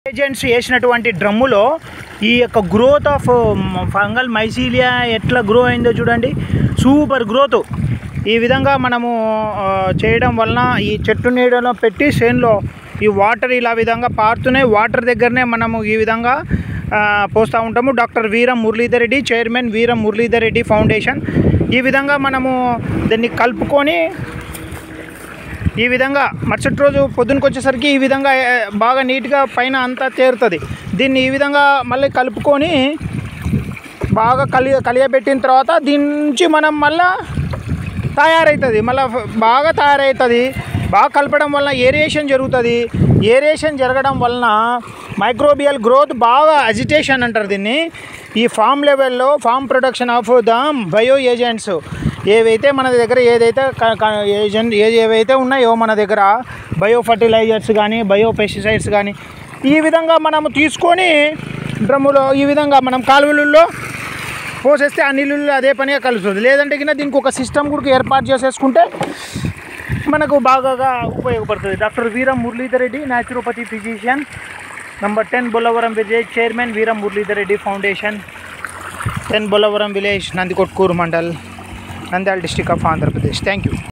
agents వేసినటువంటి డ్రమ్ములో ఈ యొక్క గ్రోత్ ఆఫ్ ఫంగల్ మైసీలియా ఎట్లా గ్రో అయిందో చూడండి సూపర్ గ్రోత్ ఈ విధంగా మనము ఆ, చేయడం వలన ఈ చెట్టు నీడలో పెట్టి చేనులో ఈ వాటర్ ఇలా విధంగా పారుతున్నాయి వాటర్ దగ్గరనే మనము ఈ విధంగా ఆ, పోస్తూ ఉంటాము డాక్టర్ వీరం మురళీధర్ రెడ్డి చైర్మన్ వీరం మురళీధర్ రెడ్డి ఫౌండేషన్ ఈ విధంగా మనము దాన్ని కలుపుకొని ఈ విధంగా మరుసటి రోజు పొద్దునకి వచ్చేసరికి ఈ విధంగా ఏ, బాగా నీట్గా పైన అంతా తేరుతుంది దీన్ని ఈ విధంగా మళ్ళీ కలుపుకొని బాగా కలి కలియబెట్టిన తర్వాత దీని నుంచి మనం మళ్ళా తయారవుతుంది మళ్ళీ బాగా తయారవుతుంది బాగా కలపడం వలన ఏరియేషన్ జరుగుతుంది ఏరియేషన్ జరగడం వలన మైక్రోబియల్ గ్రోత్ బాగా అజిటేషన్ అంటారు దీన్ని ఈ ఫామ్ లెవెల్లో farm production of the bio agents ఏవైతే మన దగ్గర ఏదైతే ఏజెంట్ ఏవైతే ఉన్నాయో మన దగ్గర బయో ఫర్టిలైజర్స్ కానీ బయో పెస్టిసైడ్స్ కానీ ఈ విధంగా మనము తీసుకొని డ్రమ్ములో ఈ విధంగా మనం కాలువలలో పోసేస్తే ఆ నీళ్ళు అదే పనిగా కలుస్తుంది లేదంటే కింద దీనికి ఒక సిస్టమ్ కూడా ఏర్పాటు చేసేసుకుంటే మనకు బాగా ఉపయోగపడుతుంది డాక్టర్ వీరం Muralidhar Reddy naturopathy physician number ten Bollavaram village chairman వీరం Muralidhar Reddy foundation ten Bollavaram village Nandikotkur mandal Nandyal district of Andhra Pradesh thank you